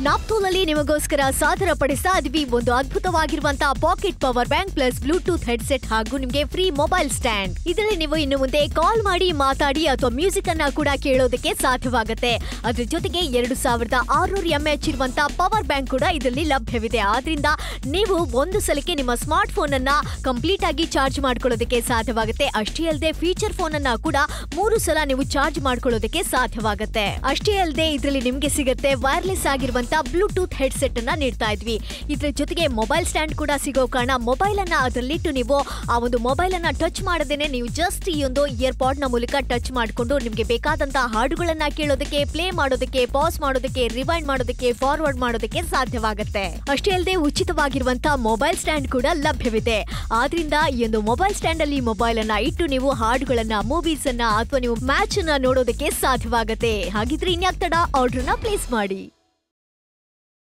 ನಾಪ್ತೋಲಲ್ಲಿ ನಿಮಗೋಸ್ಕರ ಸಾದರ ಪಡಿಸ್ತಾ ಇದ್ವಿ ಒಂದು ಅದ್ಭುತವಾಗಿರುವಂತಹ pocket power bank plus Bluetooth headset ಹಾಗೂ ನಿಮಗೆ ಫ್ರೀ ಮೊಬೈಲ್ ಸ್ಟ್ಯಾಂಡ್ ಇದರಲ್ಲಿ ನೀವು ಇನ್ನು ಮುಂದೆ ಕಾಲ್ ಮಾಡಿ ಮಾತಾಡಿ ಅಥವಾ ಮ್ಯೂಸಿಕ್ ಅನ್ನ ಕೂಡ ಕೇಳೋದಕ್ಕೆ ಸಾಧ್ಯವಾಗುತ್ತೆ ಅದ್ರ ಜೊತೆಗೆ ಎರಡು ಸಾವಿರದ ಆರುನೂರು ಎಂ ಎಚ್ ಇರುವಂತಹ ಪವರ್ ಬ್ಯಾಂಕ್ ಕೂಡ ಇದರಲ್ಲಿ ಲಭ್ಯವಿದೆ ಆದ್ರಿಂದ ನೀವು ಒಂದು ಸಲಕ್ಕೆ ನಿಮ್ಮ ಸ್ಮಾರ್ಟ್ ಫೋನ್ ಅನ್ನ ಕಂಪ್ಲೀಟ್ ಆಗಿ ಚಾರ್ಜ್ ಮಾಡ್ಕೊಳ್ಳೋದಕ್ಕೆ ಸಾಧ್ಯವಾಗುತ್ತೆ ಅಷ್ಟೇ ಅಲ್ಲದೆ ಫೀಚರ್ ಫೋನ್ ಅನ್ನ ಕೂಡ ಮೂರು ಸಲ ನೀವು ಚಾರ್ಜ್ ಮಾಡ್ಕೊಳ್ಳೋದಕ್ಕೆ ಸಾಧ್ಯವಾಗುತ್ತೆ ಅಷ್ಟೇ ಅಲ್ಲದೆ ಇದರಲ್ಲಿ ನಿಮ್ಗೆ ಸಿಗುತ್ತೆ ವೈರ್ಲೆಸ್ ಆಗಿರುವಂತ ಬ್ಲೂಟೂತ್ ಹೆಡ್ಸೆಟ್ ಅನ್ನ ನೀಡ್ತಾ ಇದ್ವಿ ಇದ್ರ ಜೊತೆಗೆ ಮೊಬೈಲ್ ಸ್ಟ್ಯಾಂಡ್ ಕೂಡ ಸಿಗೋ ಕಾರಣ ಮೊಬೈಲ್ ಅನ್ನ ಅದರಲ್ಲಿಟ್ಟು ನೀವು ಆ ಒಂದು ಮೊಬೈಲ್ ಅನ್ನ ಟಚ್ ಮಾಡದೇನೆ ನೀವು ಜಸ್ಟ್ ಈ ಒಂದು ಇಯರ್ ಪಾಡ್ ನ ಮೂಲಕ ಟಚ್ ಮಾಡಿಕೊಂಡು ನಿಮ್ಗೆ ಬೇಕಾದಂತಹ ಹಾಡುಗಳನ್ನ ಕೇಳೋದಕ್ಕೆ ಪ್ಲೇ ಮಾಡೋದಕ್ಕೆ ಪಾಸ್ ಮಾಡೋದಕ್ಕೆ ರಿವೈಂಡ್ ಮಾಡೋದಕ್ಕೆ ಫಾರ್ವರ್ಡ್ ಮಾಡೋದಕ್ಕೆ ಸಾಧ್ಯವಾಗುತ್ತೆ ಅಷ್ಟೇ ಅಲ್ಲದೆ ಉಚಿತವಾಗಿರುವಂತಹ ಮೊಬೈಲ್ ಸ್ಟ್ಯಾಂಡ್ ಕೂಡ ಲಭ್ಯವಿದೆ ಆದ್ರಿಂದ ಈ ಒಂದು ಮೊಬೈಲ್ ಸ್ಟ್ಯಾಂಡ್ ಅಲ್ಲಿ ಮೊಬೈಲ್ ಅನ್ನ ಇಟ್ಟು ನೀವು ಹಾಡುಗಳನ್ನ ಮೂವೀಸ್ ಅನ್ನ ಅಥವಾ ನೀವು ಮ್ಯಾಚ್ ಅನ್ನ ನೋಡೋದಕ್ಕೆ ಸಾಧ್ಯವಾಗುತ್ತೆ ಹಾಗಿದ್ರೆ ಇನ್ಯಾಕ್ ತಡ ಆರ್ಡರ್ ನ ಪ್ಲೇಸ್ ಮಾಡಿ